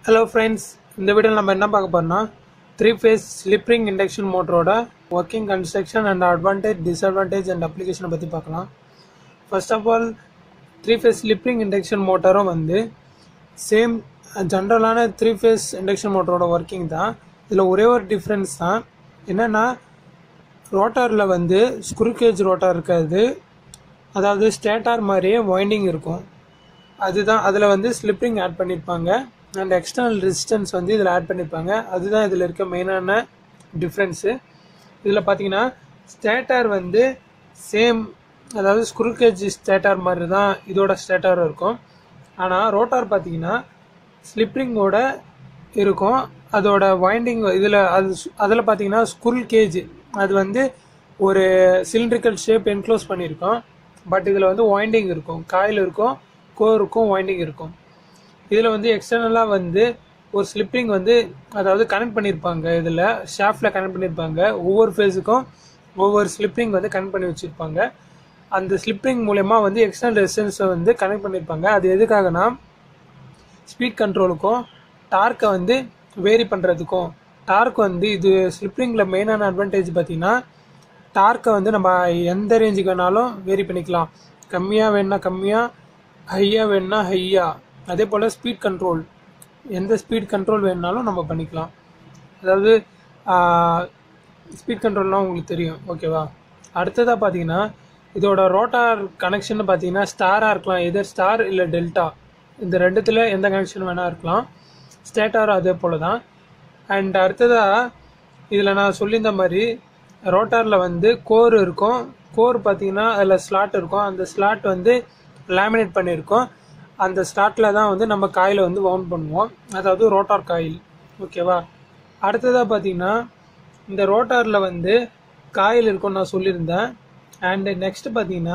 hello friends இந்த வீடியோவில் நம்ம என்ன பார்க்க போறோம்னா த்ரீ ஃபேஸ் ஸ்லிப்ரிங் இண்டக்ஷன் மோட்டரோட working construction and advantage disadvantage and அப்ளிகேஷனை பற்றி பார்க்கலாம் first of all three phase slip ring induction மோட்டரும் வந்து சேம் ஜென்ரலான த்ரீ ஃபேஸ் இண்டக்ஷன் மோட்டரோட ஒர்க்கிங் தான் இதில் ஒரே ஒரு டிஃப்ரென்ஸ் தான் என்னென்னா ரோட்டாரில் வந்து ஸ்குருகேஜ் ரோட்டார் இருக்காது அதாவது ஸ்டேட்டார் மாதிரியே வைண்டிங் இருக்கும் அதுதான் அதில் வந்து ஸ்லிப்ரிங் ஆட் பண்ணியிருப்பாங்க அண்ட் எக்ஸ்டர்னல் ரெசிஸ்டன்ஸ் வந்து இதில் ஆட் பண்ணியிருப்பாங்க அதுதான் இதில் இருக்க மெயினான டிஃப்ரென்ஸு இதில் பார்த்தீங்கன்னா ஸ்டேட்டார் வந்து சேம் அதாவது ஸ்குருகேஜ் ஸ்டேட்டார் மாதிரி தான் இதோட ஸ்டேட்டார் இருக்கும் ஆனால் ரோட்டார் பார்த்தீங்கன்னா ஸ்லிப்ரிங்கோட இருக்கும் அதோட வைண்டிங் இதில் அது அதில் பார்த்தீங்கன்னா ஸ்குருல் கேஜ் அது வந்து ஒரு சிலிண்ட்ரிக்கல் ஷேப் என்க்ளோஸ் பண்ணியிருக்கோம் பட் இதில் வந்து வைண்டிங் இருக்கும் காயில் இருக்கும் கோர் இருக்கும் வைண்டிங் இருக்கும் இதில் வந்து எக்ஸ்டர்னலாக வந்து ஒரு ஸ்லிப்பிங் வந்து அதாவது கனெக்ட் பண்ணியிருப்பாங்க இதில் ஷாஃப்டில் கனெக்ட் பண்ணியிருப்பாங்க ஒவ்வொரு ஃபேஸுக்கும் ஒவ்வொரு ஸ்லிப்பிங் வந்து கனெக்ட் பண்ணி வச்சுருப்பாங்க அந்த ஸ்லிப்பிங் மூலயமா வந்து எக்ஸ்டர்னல் ரெசிஸ்டன்ஸை வந்து கனெக்ட் பண்ணியிருப்பாங்க அது எதுக்காகனா ஸ்பீட் கண்ட்ரோலுக்கும் டார்க்கை வந்து வேரி பண்ணுறதுக்கும் டார்க் வந்து இது ஸ்லிப்ரிங்கில் மெயினான அட்வான்டேஜ் பார்த்தீங்கன்னா டார்க்கை வந்து நம்ம எந்த ரேஞ்சுக்கு வேணாலும் வேரி பண்ணிக்கலாம் கம்மியாக வேணுன்னா கம்மியாக ஹையாக வேணுன்னா ஹையாக அதே போல் ஸ்பீட் கண்ட்ரோல் எந்த ஸ்பீட் கண்ட்ரோல் வேணுனாலும் நம்ம பண்ணிக்கலாம் அதாவது ஸ்பீட் கண்ட்ரோல்னால் உங்களுக்கு தெரியும் ஓகேவா அடுத்ததாக பார்த்தீங்கன்னா இதோட ரோட்டார் கனெக்ஷன் பார்த்தீங்கன்னா ஸ்டாராக இருக்கலாம் எதர் ஸ்டார் இல்லை டெல்டா இந்த ரெண்டுத்தில் எந்த கனெக்ஷன் வேணால் இருக்கலாம் ஸ்டேட்டார் அதே போல் தான் அண்ட் அடுத்ததாக இதில் நான் சொல்லியிருந்த மாதிரி ரோட்டாரில் வந்து கோர் இருக்கும் கோர் பார்த்தீங்கன்னா அதில் ஸ்லாட் இருக்கும் அந்த ஸ்லாட் வந்து லேமினேட் பண்ணியிருக்கோம் அந்த ஸ்லாட்டில் தான் வந்து நம்ம காயில் வந்து வவுண்ட் பண்ணுவோம் அதாவது ரோட்டார் காயில் ஓகேவா அடுத்ததாக பார்த்தீங்கன்னா இந்த ரோட்டாரில் வந்து காயில் இருக்கும்னு நான் சொல்லியிருந்தேன் அண்டு நெக்ஸ்ட் பார்த்தீங்கன்னா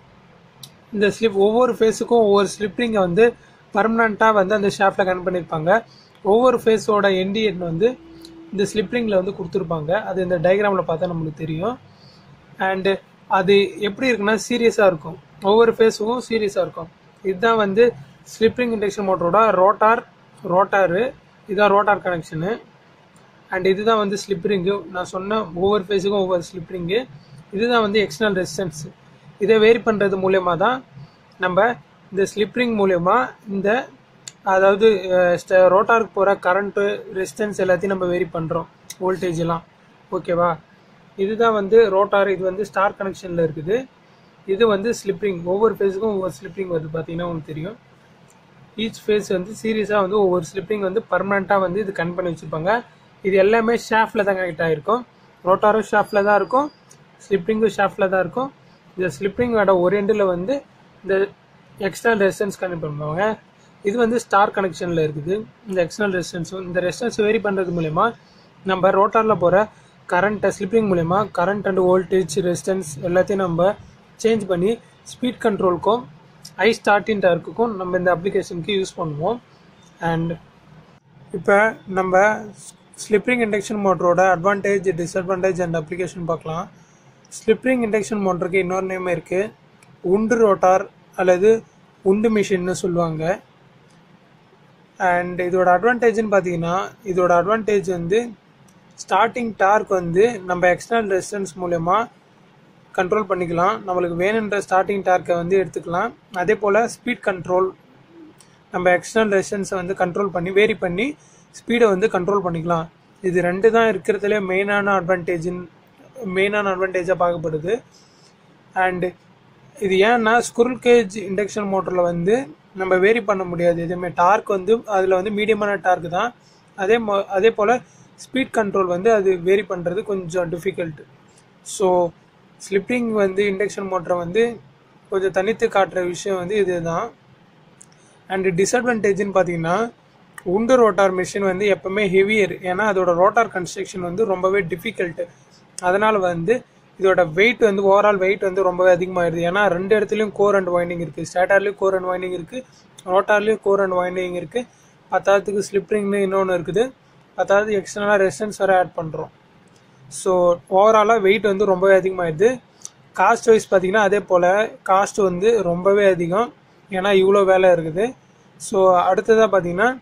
இந்த ஸ்லிப் ஒவ்வொரு ஃபேஸுக்கும் ஒவ்வொரு ஸ்லிப்ரிங்கை வந்து பர்மனண்ட்டாக வந்து அந்த ஷாஃப்டில் கனெக்ட் பண்ணியிருப்பாங்க ஒவ்வொரு ஃபேஸோட என்டிஎன் வந்து இந்த ஸ்லிப்ரிங்கில் வந்து கொடுத்துருப்பாங்க அது இந்த டயக்ராமில் பார்த்தா நம்மளுக்கு தெரியும் அண்டு அது எப்படி இருக்குன்னா சீரியஸாக இருக்கும் ஒவ்வொரு ஃபேஸுக்கும் சீரியஸாக இருக்கும் இதுதான் வந்து ஸ்லிப்ரிங் இண்டக்ஷன் மோட்டரோட ரோட்டார் ரோட்டாரு இதுதான் ரோட்டார் கனெக்ஷனு அண்ட் இதுதான் வந்து ஸ்லிப்ரிங்கு நான் சொன்ன ஒவ்வொரு ஃபேஸுக்கும் ஒவ்வொரு ஸ்லிப்ரிங்கு இதுதான் வந்து எக்ஸ்டர்னல் ரெசிஸ்டன்ஸ் இதை வேரி பண்ணுறது மூலயமா தான் நம்ம இந்த ஸ்லிப்ரிங் மூலயமா இந்த அதாவது ரோட்டாருக்கு போகிற கரண்ட்டு ரெசிஸ்டன்ஸ் எல்லாத்தையும் நம்ம வேரி பண்ணுறோம் வோல்டேஜ் எல்லாம் ஓகேவா இதுதான் வந்து ரோட்டார் இது வந்து ஸ்டார் கனெக்ஷனில் இருக்குது இது வந்து ஸ்லிப்ரிங் ஒவ்வொரு ஃபேஸுக்கும் ஒவ்வொரு ஸ்லிப்ரிங் வருது பார்த்தீங்கன்னா உங்களுக்கு தெரியும் ஈச் ஃபேஸ் வந்து சீரியஸாக வந்து ஒவ்வொரு ஸ்லிப்ரிங் வந்து பர்மனெண்ட்டாக வந்து இது கனெக்ட் பண்ணி வச்சுருப்பாங்க இது எல்லாமே ஷாஃப்டில் தான் கனெக்ட் ஆகிருக்கும் ரோட்டாரும் ஷாஃப்டில் தான் இருக்கும் ஸ்லிப்ரிங்கும் ஷாஃப்டில் தான் இருக்கும் இந்த ஸ்லிப்ரிங்கோட ஒரு எண்டில் வந்து இந்த எக்ஸ்டர்னல் ரெசிஸ்டன்ஸ் கனெக்ட் பண்ணுவாங்க இது வந்து ஸ்டார் கனெக்ஷனில் இருக்குது இந்த எக்ஸ்டர்னல் ரெசிஸ்டன்ஸும் இந்த ரெசிஸ்டன்ஸ் வேரி பண்ணுறது மூலயமா நம்ம ரோட்டாரில் போகிற கரண்ட்டை ஸ்லிப்பிங் மூலயமா கரண்ட் அண்ட் வோல்டேஜ் ரெசிஸ்டன்ஸ் எல்லாத்தையும் நம்ம சேஞ்ச் பண்ணி ஸ்பீட் கண்ட்ரோலுக்கும் ஐ ஸ்டார்டின் டார்க்குக்கும் நம்ம இந்த அப்ளிகேஷனுக்கு யூஸ் பண்ணுவோம் அண்ட் இப்போ நம்ம ஸ்லிப்ரிங் இண்டக்ஷன் மோட்டரோட அட்வான்டேஜ் டிஸ்அட்வான்டேஜ் அண்ட் அப்ளிகேஷன் பார்க்கலாம் ஸ்லிப்ரிங் இண்டக்ஷன் மோட்டருக்கு இன்னொரு நேம் இருக்குது உண்டு ரோட்டார் அல்லது உண்டு மிஷின்னு சொல்லுவாங்க அண்ட் இதோட அட்வான்டேஜ்னு பார்த்தீங்கன்னா இதோட அட்வான்டேஜ் வந்து ஸ்டார்டிங் டார்க் வந்து நம்ம எக்ஸ்டர்னல் ரெசிஸ்டன்ஸ் மூலயமா கண்ட்ரோல் பண்ணிக்கலாம் நம்மளுக்கு வேணுன்ற ஸ்டார்டிங் டார்க்கை வந்து எடுத்துக்கலாம் அதே போல் ஸ்பீட் கண்ட்ரோல் நம்ம எக்ஸ்டர்னல் ரெசிஸ்டன்ஸை வந்து கண்ட்ரோல் பண்ணி வேரி பண்ணி ஸ்பீடை வந்து கண்ட்ரோல் பண்ணிக்கலாம் இது ரெண்டு தான் இருக்கிறதுலே மெயினான அட்வான்டேஜின் மெயினான அட்வான்டேஜாக பார்க்கப்படுது அண்டு இது ஏன்னா ஸ்குருல் கேஜ் இண்டக்ஷன் மோட்டரில் வந்து நம்ம வேரி பண்ண முடியாது எதுவுமே டார்க் வந்து அதில் வந்து மீடியமான டார்க் தான் அதே மோ அதே போல் ஸ்பீட் கண்ட்ரோல் வந்து அது வேரி பண்ணுறது கொஞ்சம் டிஃபிகல்ட் ஸோ ஸ்லிப்பிங் வந்து இண்டக்ஷன் மோட்டரை வந்து கொஞ்சம் தனித்து காட்டுற விஷயம் வந்து இதுதான் அண்டு டிஸ்அட்வான்டேஜ்னு பார்த்தீங்கன்னா உண்டு ரோட்டார் மிஷின் வந்து எப்போவுமே ஹெவியர் ஏன்னா அதோட ரோட்டார் கன்ஸ்ட்ரக்ஷன் வந்து ரொம்பவே டிஃபிகல்ட்டு அதனால் வந்து இதோட வெயிட் வந்து ஓவரால் வெயிட் வந்து ரொம்பவே அதிகமாகிடுது ஏன்னா ரெண்டு இடத்துலையும் கோர் அண்ட் வைண்டிங் இருக்குது ஸ்டேட்டார்லேயும் கோர் அண்ட் வைண்டிங் இருக்குது ரோட்டார்லேயும் கோர் அண்ட் வைண்டிங் இருக்குது பத்தாவதுக்கு ஸ்லிப்ரிங்னு இன்னொன்று இருக்குது பத்தாவது எக்ஸ்டர்னலாக ரெசிஸ்டன்ஸ் வேறு ஆட் பண்ணுறோம் ஸோ ஓவராலாக வெயிட் வந்து ரொம்பவே அதிகமாகிடுது காஸ்ட் வைஸ் பார்த்திங்கன்னா அதே போல் காஸ்ட் வந்து ரொம்பவே அதிகம் ஏன்னா இவ்வளோ வேலை இருக்குது ஸோ அடுத்ததாக பார்த்தீங்கன்னா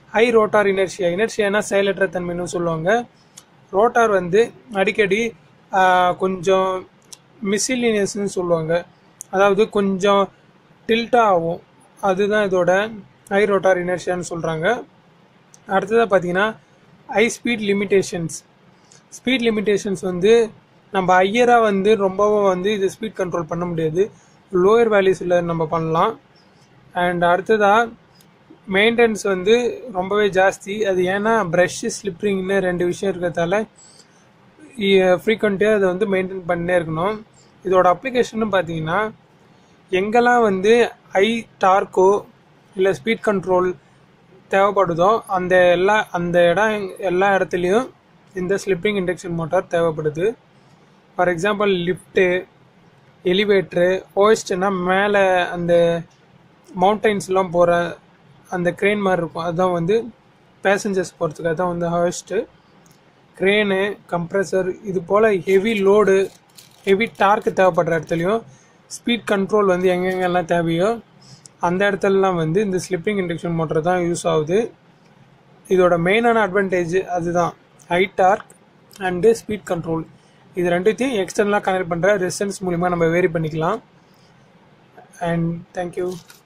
ஹை ரோட்டார் இனர்ஷியா இனர்ஷியானா செயலற்ற தன்மைன்னு சொல்லுவாங்க ரோட்டார் வந்து அடிக்கடி ஆஹ், கொஞ்சம் மிஸ்லினியஸ்னு சொல்லுவாங்க அதாவது கொஞ்சம் டில்ட்டாக ஆகும் அதுதான் இதோட ஹை ரோட்டார் இனர்ஷியான்னு சொல்கிறாங்க அடுத்ததாக பார்த்தீங்கன்னா high speed limitations speed limitations வந்து நம்ம ஹையராக வந்து ரொம்பவும் வந்து இது ஸ்பீட் கண்ட்ரோல் பண்ண முடியாது லோயர் வேல்யூஸில் நம்ம பண்ணலாம் அண்ட் அடுத்ததாக மெயின்டெனன்ஸ் வந்து ரொம்பவே ஜாஸ்தி அது ஏன்னா ப்ரஷ் ஸ்லிப்ரிங்னு ரெண்டு விஷயம் இருக்கிறதால ஃப்ரீக்வெண்ட்டாக அதை வந்து மெயின்டைன் பண்ணிட்டே இருக்கணும் இதோட அப்ளிகேஷன் பார்த்தீங்கன்னா எங்கெல்லாம் வந்து ஹை டார்க்கோ இல்லை ஸ்பீட் கண்ட்ரோல் தேவைப்படுதோ அந்த எல்லா அந்த இடம் எல்லா இடத்துலையும் இந்த ஸ்லிப்பிங் இண்டக்ஷன் மோட்டார் தேவைப்படுது ஃபார் எக்ஸாம்பிள் லிஃப்ட்டு எலிவேட்ரு ஹோஸ்ட்னா மேலே அந்த மவுண்டைன்ஸ்லாம் போகிற அந்த க்ரெயின் மாதிரி இருக்கும் அதுதான் வந்து பேசஞ்சர்ஸ் போகிறதுக்கு அதுதான் வந்து ஹோஸ்ட்டு க்ரேனு கம்ப்ரஸர் இது போல் ஹெவி லோடு ஹெவி டார்க் தேவைப்படுற இடத்துலையும் ஸ்பீட் கண்ட்ரோல் வந்து எங்கெங்கெல்லாம் தேவையோ அந்த இடத்துலலாம் வந்து இந்த ஸ்லிப்பிங் இண்டக்ஷன் மோட்டர் தான் யூஸ் ஆகுது இதோட மெயினான அட்வான்டேஜ் அதுதான் high torque and speed control இது ரெண்டுத்தையும் எக்ஸ்டர்னலாக கனெக்ட் பண்ணுற ரெசன்ஸ் மூலிமா நம்ம வேரி பண்ணிக்கலாம் அண்ட் தேங்க்யூ